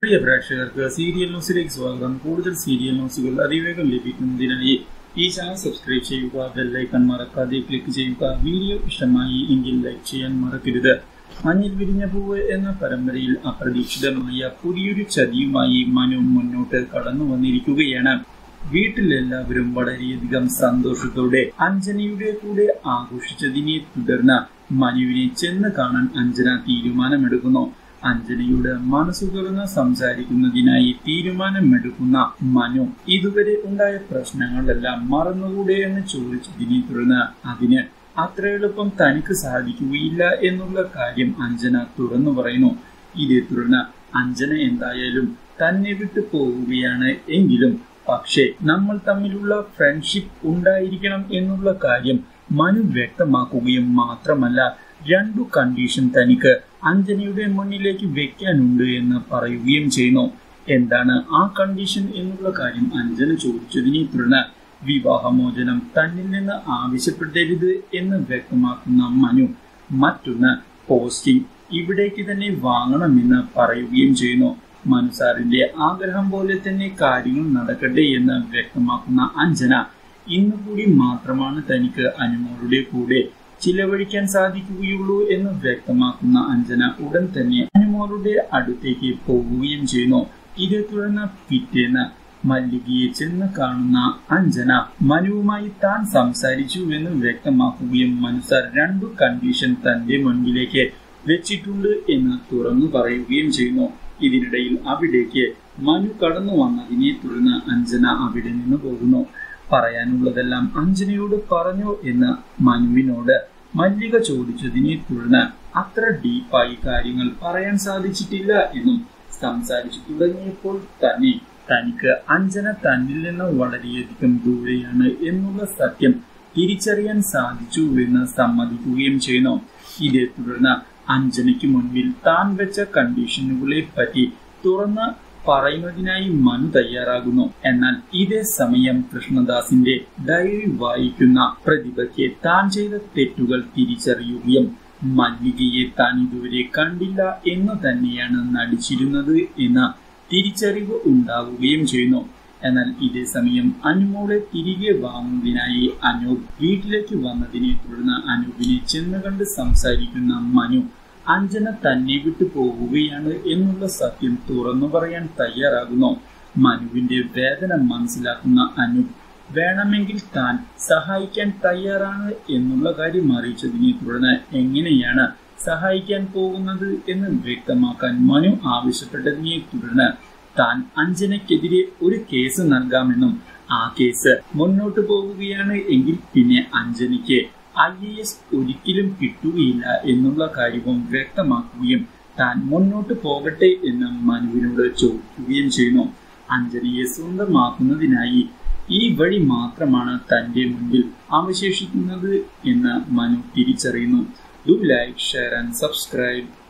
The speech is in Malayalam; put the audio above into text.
പ്രിയ പ്രേക്ഷകർക്ക് സീരിയൽ ന്യൂസിലേക്ക് സ്വാഗതം കൂടുതൽ സീരിയൽ ന്യൂസുകൾ അതിവേഗം ലഭിക്കുന്നതിനായി ഈ ചാനൽ സബ്സ്ക്രൈബ് ചെയ്യുക ബെല്ലൈക്കൺ മറക്കാതെ ക്ലിക്ക് ചെയ്യുക വീഡിയോ ഇഷ്ടമായി എങ്കിൽ ലൈക്ക് ചെയ്യാൻ മറക്കരുത് മഞ്ഞിൽ വിരിഞ്ഞ പൂവ് എന്ന പരമ്പരയിൽ അപ്രതീക്ഷിതമായ പുതിയൊരു ചതിയുമായി മനു മുന്നോട്ട് കടന്നു വന്നിരിക്കുകയാണ് വീട്ടിലെല്ലാവരും വളരെയധികം സന്തോഷത്തോടെ അഞ്ജനയുടെ കൂടെ ആഘോഷിച്ചതിനെ തുടർന്ന് മനുവിനെ ചെന്ന് കാണാൻ അഞ്ജന തീരുമാനമെടുക്കുന്നു അഞ്ജനയുടെ മനസ്സു തുറന്ന് സംസാരിക്കുന്നതിനായി തീരുമാനമെടുക്കുന്ന മനു ഇതുവരെ ഉണ്ടായ പ്രശ്നങ്ങളെല്ലാം മറന്നുകൂടെ എന്ന് ചോദിച്ചതിനെ തുടർന്ന് അതിന് അത്ര എളുപ്പം തനിക്ക് സാധിക്കുകയില്ല എന്നുള്ള കാര്യം അഞ്ജന തുറന്നു പറയുന്നു ഇതേ തുടർന്ന് അഞ്ജന എന്തായാലും തന്നെ വിട്ടു പോവുകയാണ് എങ്കിലും പക്ഷേ നമ്മൾ തമ്മിലുള്ള ഫ്രണ്ട്ഷിപ്പ് ഉണ്ടായിരിക്കണം എന്നുള്ള കാര്യം മനു വ്യക്തമാക്കുകയും മാത്രമല്ല രണ്ടു കണ്ടീഷൻ തനിക്ക് അഞ്ജനയുടെ മുന്നിലേക്ക് വെക്കാനുണ്ട് എന്ന് പറയുകയും ചെയ്യുന്നു എന്താണ് ആ കണ്ടീഷൻ എന്നുള്ള കാര്യം അഞ്ജന ചോദിച്ചതിനെ തുടർന്ന് വിവാഹമോചനം തന്നിൽ നിന്ന് ആവശ്യപ്പെടരുത് എന്ന് വ്യക്തമാക്കുന്ന മനു മറ്റൊന്ന് പോസ്റ്റിംഗ് ഇവിടേക്ക് തന്നെ വാങ്ങണമെന്ന് പറയുകയും ചെയ്യുന്നു മനുസാറിന്റെ ആഗ്രഹം പോലെ തന്നെ കാര്യങ്ങൾ നടക്കട്ടെ എന്ന് വ്യക്തമാക്കുന്ന അഞ്ജന ഇന്ന് കൂടി മാത്രമാണ് തനിക്ക് അനുമോളുടെ കൂടെ ചിലവഴിക്കാൻ സാധിക്കുകയുള്ളൂ എന്ന് വ്യക്തമാക്കുന്ന അഞ്ജന ഉടൻ തന്നെ അനുമോളുടെ അടുത്തേക്ക് പോവുകയും ചെയ്യുന്നു ഇതേ തുടർന്ന് പിറ്റേന്ന് മല്ലികയെ ചെന്ന് കാണുന്ന അഞ്ജന മനുവുമായി താൻ സംസാരിച്ചു എന്ന് വ്യക്തമാക്കുകയും മനുസാർ രണ്ടു കണ്ടീഷൻ തന്റെ മുൻപിലേക്ക് വെച്ചിട്ടുണ്ട് എന്ന് തുറന്നു പറയുകയും ചെയ്യുന്നു ഇതിനിടയിൽ അവിടേക്ക് മനു കടന്നു വന്നതിനെ തുടർന്ന് അഞ്ജന അവിടെ നിന്ന് പോകുന്നു പറയാനുള്ളതെല്ലാം അഞ്ജനയോട് പറഞ്ഞോ എന്ന് മനുവിനോട് മല്ലിക ചോദിച്ചതിനെ തുടർന്ന് അത്ര ഡീപ്പായി കാര്യങ്ങൾ പറയാൻ സാധിച്ചിട്ടില്ല എന്നും സംസാരിച്ചു തുടങ്ങിയപ്പോൾ തന്നെ തനിക്ക് അഞ്ജന തന്നിൽ നിന്ന് വളരെയധികം ദൂരെയാണ് എന്നുള്ള സത്യം തിരിച്ചറിയാൻ സാധിച്ചു എന്ന് സമ്മതിക്കുകയും ചെയ്യുന്നു ഇതേ തുടർന്ന് അഞ്ജനയ്ക്ക് മുൻപിൽ താൻ വെച്ച കണ്ടീഷനുകളെ പറ്റി തുറന്ന് പറയുന്നതിനായി മനു തയ്യാറാകുന്നു എന്നാൽ ഇതേ സമയം കൃഷ്ണദാസിന്റെ ഡയറി വായിക്കുന്ന പ്രതിഭയ്ക്ക് താൻ ചെയ്ത തെറ്റുകൾ തിരിച്ചറിയുകയും മല്ലികയെ താൻ ഇതുവരെ കണ്ടില്ല എന്ന് തന്നെയാണ് നടിച്ചിരുന്നത് എന്ന തിരിച്ചറിവ് ഉണ്ടാവുകയും ചെയ്യുന്നു എന്നാൽ ഇതേ സമയം അനുമോളെ തിരികെ വാങ്ങുന്നതിനായി അനൂപ് വീട്ടിലേക്ക് വന്നതിനെ തുടർന്ന് അനൂപിനെ ചെന്ന് കണ്ട് സംസാരിക്കുന്ന മനു അഞ്ജന തന്നെ വിട്ടു പോവുകയാണ് എന്നുള്ള സത്യം തുറന്നു പറയാൻ തയ്യാറാകുന്നു മനുവിന്റെ വേദന മനസ്സിലാക്കുന്ന അനൂപ് വേണമെങ്കിൽ താൻ സഹായിക്കാൻ തയ്യാറാണ് എന്നുള്ള കാര്യം അറിയിച്ചതിനെ തുടർന്ന് എങ്ങനെയാണ് സഹായിക്കാൻ പോകുന്നത് എന്ന് വ്യക്തമാക്കാൻ മനു ആവശ്യപ്പെട്ടതിനെ തുടർന്ന് താൻ അഞ്ജനയ്ക്കെതിരെ ഒരു കേസ് നൽകാമെന്നും ആ കേസ് മുന്നോട്ട് പോവുകയാണ് എങ്കിൽ പിന്നെ അഞ്ജനയ്ക്ക് ഐ എ എസ് ഒരിക്കലും കിട്ടുകയില്ല എന്നുള്ള കാര്യവും വ്യക്തമാക്കുകയും താൻ മുന്നോട്ട് പോകട്ടെ എന്ന് മനുവിനോട് ചോദിക്കുകയും ചെയ്യുന്നു അഞ്ജനയെ സ്വന്തമാക്കുന്നതിനായി ഈ വഴി മാത്രമാണ് തന്റെ മുൻപിൽ അവശേഷിക്കുന്നത് എന്ന് മനു തിരിച്ചറിയുന്നു do like share and subscribe